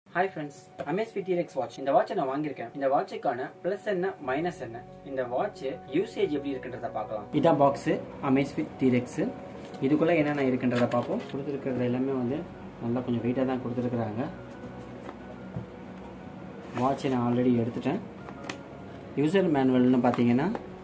hi friends Amaz fit T Rex watch இந்த வாட்சை நான் வாங்கியிருக்கேன் இந்த வாட்சுக்கான ப்ளஸ் என்ன மைனஸ் என்ன இந்த வாட்ச் யூசேஜ் எப்படி இருக்குன்றத பார்க்கலாம் இதான் பாக்ஸு அமேஸ் ஃபிட் டிரெக்ஸு இதுக்குள்ளே என்னென்ன இருக்குன்றத பார்ப்போம் கொடுத்துருக்கிறது எல்லாமே வந்து நல்லா கொஞ்சம் வெயிட்டாக தான் கொடுத்துருக்குறாங்க வாட்சை நான் ஆல்ரெடி எடுத்துட்டேன் யூசர் மேனுவல்னு பார்த்தீங்கன்னா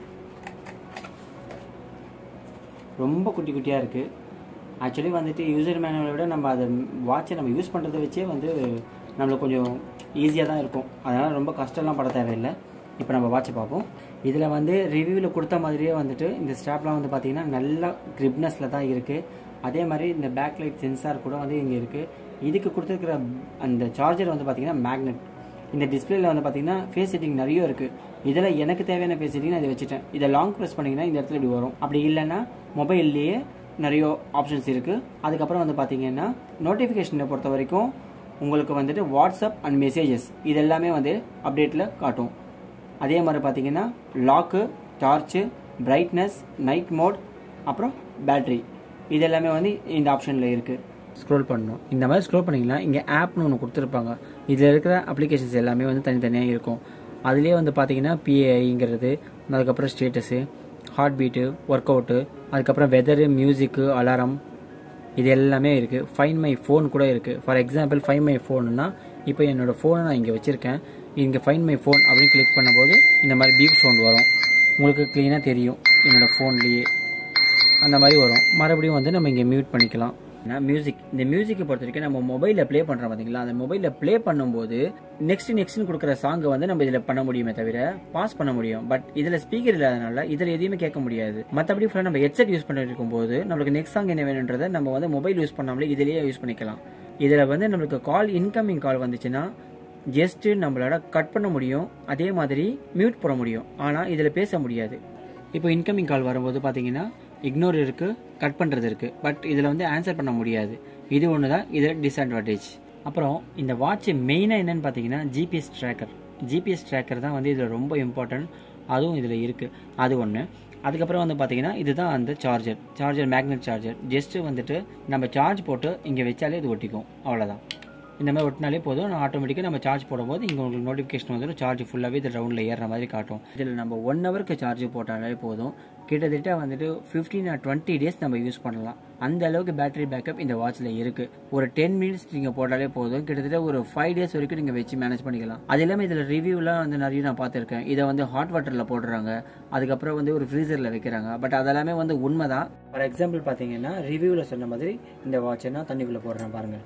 ரொம்ப குட்டி குட்டியாக இருக்குது ஆக்சுவலி வந்துட்டு யூசர் மேனுவலை விட நம்ம அதை வாட்சை நம்ம யூஸ் பண்ணுறதை வச்சே வந்து நம்மளுக்கு கொஞ்சம் ஈஸியாக தான் இருக்கும் அதனால் ரொம்ப கஷ்டம்லாம் பட தேவையில்லை இப்போ நம்ம வாட்சை பார்ப்போம் இதில் வந்து ரிவ்யூவில் கொடுத்த மாதிரியே வந்துட்டு இந்த ஸ்ட்ராப்லாம் வந்து பார்த்திங்கன்னா நல்ல கிரிப்னஸில் தான் இருக்குது அதே மாதிரி இந்த பேக் லைட் சென்சார் கூட வந்து இங்கே இருக்குது இதுக்கு கொடுத்துருக்கிற அந்த சார்ஜர் வந்து பார்த்திங்கன்னா மேக்னெட் இந்த டிஸ்பிளேல வந்து பார்த்தீங்கன்னா ஃபேஸ் செட்டிங் நிறைய இருக்குது இதில் எனக்கு தேவையான ஃபேஸ் செட்டிங் நான் இதை வச்சுட்டேன் இதை லாங் ப்ரெஸ் பண்ணிங்கன்னா இந்த இடத்துல இப்படி வரும் அப்படி இல்லைன்னா மொபைல்லையே நிறைய ஆப்ஷன்ஸ் இருக்குது அதுக்கப்புறம் வந்து பார்த்தீங்கன்னா நோட்டிஃபிகேஷனை பொறுத்த வரைக்கும் உங்களுக்கு வந்துட்டு வாட்ஸ்அப் அண்ட் மெசேஜஸ் இது எல்லாமே வந்து அப்டேட்டில் காட்டும் அதே மாதிரி பார்த்தீங்கன்னா lock torch brightness night mode அப்புறம் பேட்ரி இது எல்லாமே வந்து இந்த ஆப்ஷனில் இருக்குது ஸ்க்ரோல் பண்ணணும் இந்த மாதிரி ஸ்க்ரோல் பண்ணிங்கன்னா இங்கே ஆப்னு ஒன்று கொடுத்துருப்பாங்க இதில் இருக்கிற அப்ளிகேஷன்ஸ் எல்லாமே வந்து தனித்தனியாக இருக்கும் அதுலேயே வந்து பார்த்தீங்கன்னா பிஏஐங்கிறது அதுக்கப்புறம் status heart beat workout அதுக்கப்புறம் வெதரு மியூசிக்கு அலாரம் இது எல்லாமே இருக்குது ஃபைன் மை ஃபோன் கூட இருக்குது ஃபார் எக்ஸாம்பிள் ஃபைன் மை ஃபோன்னா இப்போ என்னோடய ஃபோனை நான் இங்கே வச்சுருக்கேன் இங்கே ஃபைன் மை ஃபோன் அப்படின்னு கிளிக் பண்ணும்போது இந்த மாதிரி பீப் சவுண்ட் வரும் உங்களுக்கு க்ளீனாக தெரியும் என்னோடய ஃபோன்லேயே அந்த மாதிரி வரும் மறுபடியும் வந்து நம்ம இங்கே மியூட் பண்ணிக்கலாம் மியூசிக் இந்த மியூசிக்கை பொறுத்த வரைக்கும் நம்ம மொபைலில் ப்ளே பண்ணுறோம் பார்த்தீங்களா அந்த மொபைலில் ப்ளே பண்ணும்போது நெக்ஸ்ட் நெக்ஸ்ட்னு கொடுக்குற சாங்கை வந்து நம்ம இதில் பண்ண முடியுமே தவிர பாஸ் பண்ண முடியும் பட் இதில் ஸ்பீக்கர் இல்லாதனால இதில் எதையுமே கேட்க முடியாது மற்றபடி ஃபுல்லாக நம்ம ஹெட்செட் யூஸ் பண்ணிட்டு இருக்கும்போது நம்மளுக்கு நெக்ஸ்ட் சாங் என்ன வேணுன்றதை நம்ம வந்து மொபைல் யூஸ் பண்ணாமலே இதிலேயே யூஸ் பண்ணிக்கலாம் இதில் வந்து நம்மளுக்கு கால் இன்கமிங் கால் வந்துச்சுன்னா ஜஸ்ட்டு நம்மளோட கட் பண்ண முடியும் அதே மாதிரி மியூட் போட முடியும் ஆனால் இதில் பேச முடியாது இப்போ இன்கமிங் கால் வரும்போது பார்த்தீங்கன்னா இக்னோர் இருக்குது கட் பண்ணுறது இருக்குது பட் இதில் வந்து ஆன்சர் பண்ண முடியாது இது ஒன்று தான் இதில் டிஸ்அட்வான்டேஜ் அப்புறம் இந்த வாட்ச் மெயினாக என்னென்னு பார்த்தீங்கன்னா ஜிபிஎஸ் ட்ராக்கர் ஜிபிஎஸ் ட்ராக்கர் தான் வந்து இதில் ரொம்ப இம்பார்ட்டன்ட் அதுவும் இதில் இருக்குது அது ஒன்று அதுக்கப்புறம் வந்து பார்த்தீங்கன்னா இதுதான் அந்த charger charger magnet charger just வந்துட்டு நம்ம சார்ஜ் போட்டு இங்கே வச்சாலே இது ஒட்டிக்கும் அவ்வளோதான் இந்த மாதிரி ஒட்டினாலே போதும் நான் ஆட்டோமேட்டிக்காக நம்ம சார்ஜ் போடும்போது இங்கே உங்களுக்கு நோட்டிஃபிகேஷன் வந்துடும் சார்ஜ் ஃபுல்லாகவே இது ரவுண்டில் ஏறுற மாதிரி காட்டும் இதில் நம்ம ஒன் ஹவருக்கு சார்ஜ் போட்டாலே போதும் கிட்டத்தட்ட வந்துட்டு ஃபிஃப்டீன் ஆர் டுவெண்ட்டி டேஸ் நம்ம யூஸ் பண்ணலாம் அந்த அளவுக்கு பேட்டரி பேக்கப் இந்த வாட்சில் இருக்குது ஒரு டென் மினிட்ஸ் நீங்கள் போட்டாலே போதும் கிட்டத்தட்ட ஒரு ஃபைவ் டேஸ் வரைக்கும் நீங்கள் வச்சு மேனேஜ் பண்ணிக்கலாம் அது இல்லாமல் இதில் ரிவ்யூலாம் வந்து நிறைய நான் பார்த்துருக்கேன் இதை வந்து ஹாட் வாட்டரில் போடுறாங்க அதுக்கப்புறம் வந்து ஒரு ஃப்ரீசரில் வைக்கிறாங்க பட் அதெல்லாமே வந்து உண்மை தான் ஃபார் எக்ஸாம்பிள் பார்த்தீங்கன்னா ரிவ்யூவில் சொன்ன மாதிரி இந்த வாட்சை நான் தண்ணிக்குள்ளே போடுறேன் பாருங்கள்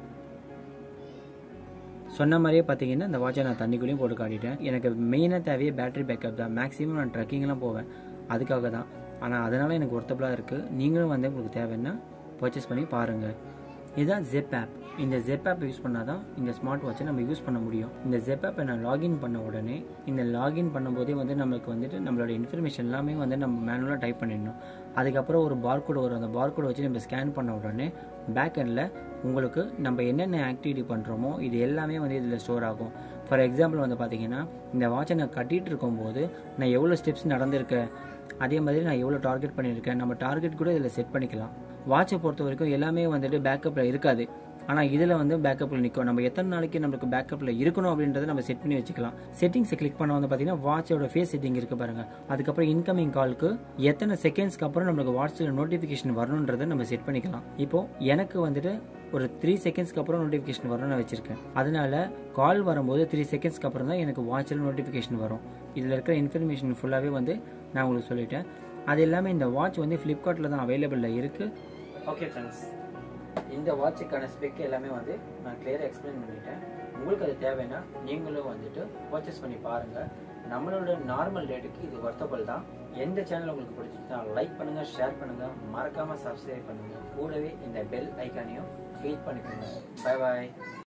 சொன்ன மாதிரியே பார்த்தீங்கன்னா இந்த வாட்சை நான் தண்ணிக்குள்ளேயும் போட்டு காட்டிட்டேன் எனக்கு மெயினாக தேவையே பேட்டரி பேக்கப் தான் மேக்ஸிமம் நான் ட்ரக்கிங்லாம் போவேன் அதுக்காக தான் ஆனால் அதனால் எனக்கு ஒர்த்தபுளாக இருக்குது நீங்களும் வந்து உங்களுக்கு தேவைன்னா பர்ச்சேஸ் பண்ணி பாருங்கள் இதுதான் ஜெப் ஆப் இந்த ஜெப் ஆப் யூஸ் பண்ணால் தான் இந்த ஸ்மார்ட் வாட்சை நம்ம யூஸ் பண்ண முடியும் இந்த ஜெப் ஆப்பை நான் லாகின் பண்ண உடனே இந்த லாகின் பண்ணும்போதே வந்து நம்மளுக்கு வந்துட்டு நம்மளோட இன்ஃபர்மேஷன் எல்லாமே வந்து நம்ம மேனுவலாக டைப் பண்ணிடணும் அதுக்கப்புறம் ஒரு பார்கோடு வரும் அந்த பார்கோடு வச்சு நம்ம ஸ்கேன் பண்ண உடனே பேக் எண்டில் உங்களுக்கு நம்ம என்னென்ன ஆக்டிவிட்டி பண்ணுறோமோ இது எல்லாமே வந்து இதில் ஸ்டோர் ஆகும் ஃபார் எக்ஸாம்பிள் வந்து பார்த்தீங்கன்னா இந்த வாட்சை நான் கட்டிகிட்டு இருக்கும்போது நான் எவ்வளோ ஸ்டெப்ஸ் நடந்திருக்கேன் அதே மாதிரி நான் எவ்வளோ டார்கெட் பண்ணியிருக்கேன் நம்ம டார்கெட் கூட இதில் செட் பண்ணிக்கலாம் வாட்சை பொறுத்த வரைக்கும் எல்லாமே வந்துட்டு பேக்கப்பில் இருக்காது ஆனால் இதில் வந்து பேக்கப்பில் நிற்கும் நம்ம எத்தனை நாளைக்கு நம்மளுக்கு பேக்கப்பில் இருக்கணும் அப்படின்றத நம்ம செட் பண்ணி வச்சுக்கலாம் செட்டிங்ஸை கிளிக் பண்ண வந்து பார்த்தீங்கன்னா வாட்சோட ஃபேஸ் செட்டிங் இருக்கு பாருங்க அதுக்கப்புறம் இன்கமிங் காலுக்கு எத்தனை செகண்ட்ஸ்க்கு அப்புறம் நம்மளுக்கு வாட்ஸில் நோட்டிஃபிகேஷன் வரணுன்றதை நம்ம செட் பண்ணிக்கலாம் இப்போ எனக்கு வந்துட்டு ஒரு த்ரீ செகண்ட்ஸ்க்கு அப்புறம் நோட்டிஃபிகேஷன் வரும்னு நான் வச்சிருக்கேன் அதனால கால் வரும்போது த்ரீ செகண்ட்ஸ்க்கு அப்புறம் தான் எனக்கு வாட்சில் நோட்டிஃபிகேஷன் வரும் இதில் இருக்கிற இன்ஃபர்மேஷன் ஃபுல்லாகவே வந்து நான் உங்களுக்கு சொல்லிட்டேன் அது எல்லாமே இந்த வாட்ச் வந்து ஃப்ளிப்கார்ட்டில் தான் அவைலபிளில் இருக்குது ஓகே ஃப்ரெண்ட்ஸ் இந்த வாட்சுக்கான ஸ்பெக் எல்லாமே வந்து நான் கிளியராக எக்ஸ்பிளைன் பண்ணிட்டேன் உங்களுக்கு அது தேவைன்னா நீங்களும் வந்துட்டு பர்ச்சேஸ் பண்ணி பாருங்கள் நம்மளோட நார்மல் ரேட்டுக்கு இது ஒர்த்தபிள் தான் எந்த சேனல் உங்களுக்கு பிடிச்சிச்சுன்னா லைக் பண்ணுங்கள் ஷேர் பண்ணுங்கள் மறக்காமல் சப்ஸ்கிரைப் பண்ணுங்கள் கூடவே இந்த பெல் ஐக்கானையும் கிளிக் பண்ணிக்கோங்க பை பாய்